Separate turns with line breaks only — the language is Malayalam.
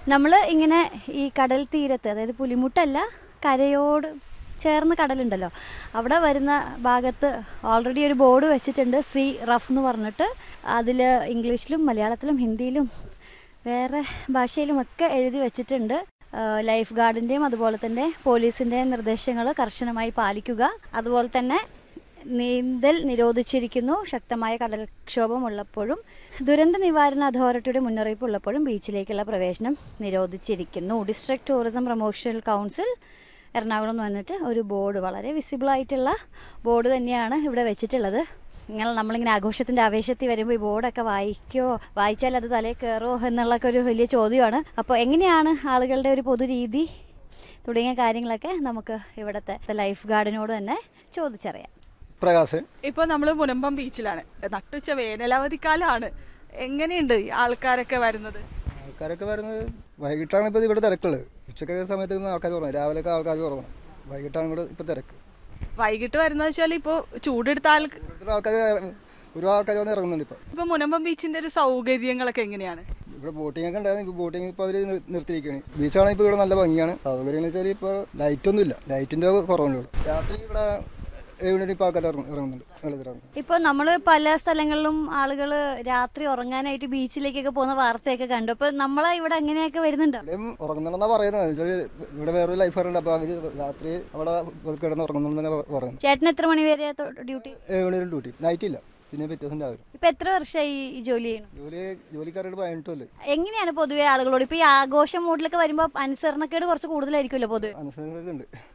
നമ്മൾ ഇങ്ങനെ ഈ കടൽ തീരത്ത് അതായത് പുലിമുട്ടല്ല കരയോട് ചേർന്ന് കടലുണ്ടല്ലോ അവിടെ വരുന്ന ഭാഗത്ത് ഓൾറെഡി ഒരു ബോർഡ് വെച്ചിട്ടുണ്ട് സി റഫ് എന്ന് പറഞ്ഞിട്ട് അതിൽ ഇംഗ്ലീഷിലും മലയാളത്തിലും ഹിന്ദിയിലും വേറെ ഭാഷയിലും ഒക്കെ എഴുതി വെച്ചിട്ടുണ്ട് ഏഹ് ലൈഫ് ഗാർഡിൻ്റെയും അതുപോലെ തന്നെ പോലീസിൻ്റെയും നിർദ്ദേശങ്ങൾ കർശനമായി പാലിക്കുക അതുപോലെ തന്നെ നീന്തൽ നിരോധിച്ചിരിക്കുന്നു ശക്തമായ കടൽക്ഷോഭം ഉള്ളപ്പോഴും ദുരന്ത നിവാരണ അതോറിറ്റിയുടെ മുന്നറിയിപ്പ് ഉള്ളപ്പോഴും ബീച്ചിലേക്കുള്ള പ്രവേശനം നിരോധിച്ചിരിക്കുന്നു district tourism promotional council Ernakulam എന്ന് പറഞ്ഞിട്ട് ഒരു ബോർഡ് വളരെ വിസിബിൾ ആയിട്ടുള്ള ബോർഡ് തന്നെയാണ് ഇവിടെ വെച്ചിട്ടുള്ളത് നിങ്ങൾ നമ്മളിങ്ങനെ ആഘോഷത്തിന്റെ ആവേശത്തിൽ വരുമ്പോൾ ഈ ബോർഡൊക്കെ വായിക്കോ വായിച്ചാൽ അത് തലയിൽ കയറോ എന്നുള്ളൊക്കെ ഒരു വലിയ ചോദ്യമാണ് അപ്പോൾ എങ്ങനെയാണ് ആളുകളുടെ ഒരു പൊതുരീതി തുടങ്ങിയ കാര്യങ്ങളൊക്കെ നമുക്ക് ഇവിടുത്തെ ലൈഫ് ഗാർഡിനോട് തന്നെ ചോദിച്ചറിയാം
പ്രകാശ്
ഇപ്പൊ നമ്മള് മുനമ്പം ബീച്ചിലാണ് നട്ടുച്ച വേനലവധിക്കാലമാണ് എങ്ങനെയുണ്ട് ഈ ആൾക്കാരൊക്കെ വരുന്നത്
ആൾക്കാരൊക്കെ വരുന്നത് വൈകിട്ടാണ് ഇപ്പോൾ ഇവിടെ തിരക്കുള്ളത് ഉച്ചയ്ക്ക് സമയത്തൊന്നും ആൾക്കാർ കുറവാണ് രാവിലെയൊക്കെ ആൾക്കാർ കുറവാണ് വൈകിട്ടാണ് ഇവിടെ ഇപ്പോൾ തിരക്ക്
വൈകിട്ട് വരുന്നത് വെച്ചാൽ ഇപ്പൊ ചൂടെടുത്ത ആൾ
ഇവിടുത്തെ ആൾക്കാർ ഒരു ആൾക്കാർ വന്ന് ഇറങ്ങുന്നുണ്ട് ഇപ്പോൾ
ഇപ്പൊ മുനമ്പം ബീച്ചിന്റെ ഒരു സൗകര്യങ്ങളൊക്കെ എങ്ങനെയാണ്
ഇവിടെ ബോട്ടിംഗ് ഒക്കെ ഉണ്ടായിരുന്നു ഇപ്പോൾ ബോട്ടിംഗ് ഇപ്പോൾ അവർ നിർത്തിയിരിക്കുകയാണ് ബീച്ചാണെങ്കിൽ ഇപ്പോൾ ഇവിടെ നല്ല ഭംഗിയാണ് സൗകര്യം എന്ന് വെച്ചാൽ ഇപ്പോൾ ലൈറ്റൊന്നും ഇല്ല ലൈറ്റിൻ്റെ കുറവുണ്ട് ഇവിടെ രാത്രി ഇവിടെ ഏഴുമണി ഇപ്പോൾ ആൾക്കാർ ഇറങ്ങും ഇറങ്ങുന്നുണ്ട് വെള്ളത്തിലിറങ്ങും
ഇപ്പോൾ നമ്മൾ പല സ്ഥലങ്ങളിലും ആളുകൾ രാത്രി ഉറങ്ങാനായിട്ട് ബീച്ചിലേക്കൊക്കെ പോകുന്ന വാർത്തയൊക്കെ കണ്ടു അപ്പോൾ നമ്മളെ ഇവിടെ എങ്ങനെയൊക്കെ വരുന്നുണ്ടോ
ഇവിടെയും ഉറങ്ങുന്നുണ്ടെന്നാണ് പറയുന്നത് എന്ന് വെച്ചാൽ ഇവിടെ വേറൊരു ലൈഫ് ഉണ്ട് അപ്പോൾ അവർ രാത്രി അവിടെ കിടന്ന് ഉറങ്ങുന്നു പറയുന്നത്
ചേട്ടൻ എത്ര മണി വരെ ഡ്യൂട്ടി
ഏഴ് മണി വരെ ഡ്യൂട്ടി നൈറ്റ് ഇല്ല പിന്നെ പിറ്റേ ദിവസം രാവിലെ
ഇപ്പൊ എത്ര വർഷമായി ഈ ജോലി ചെയ്യണം
ജോലി ജോലിക്കാരോട് പതിനെട്ടല്ലേ
എങ്ങനെയാണ് പൊതുവെ ആളുകളോട് ഇപ്പൊ ഈ ആഘോഷം മൂഡിലൊക്കെ വരുമ്പോൾ അനുസരണക്കേട് കുറച്ച് കൂടുതലായിരിക്കുമല്ലോ പൊതുവെ
അനുസരണങ്ങളൊക്കെ ഉണ്ട്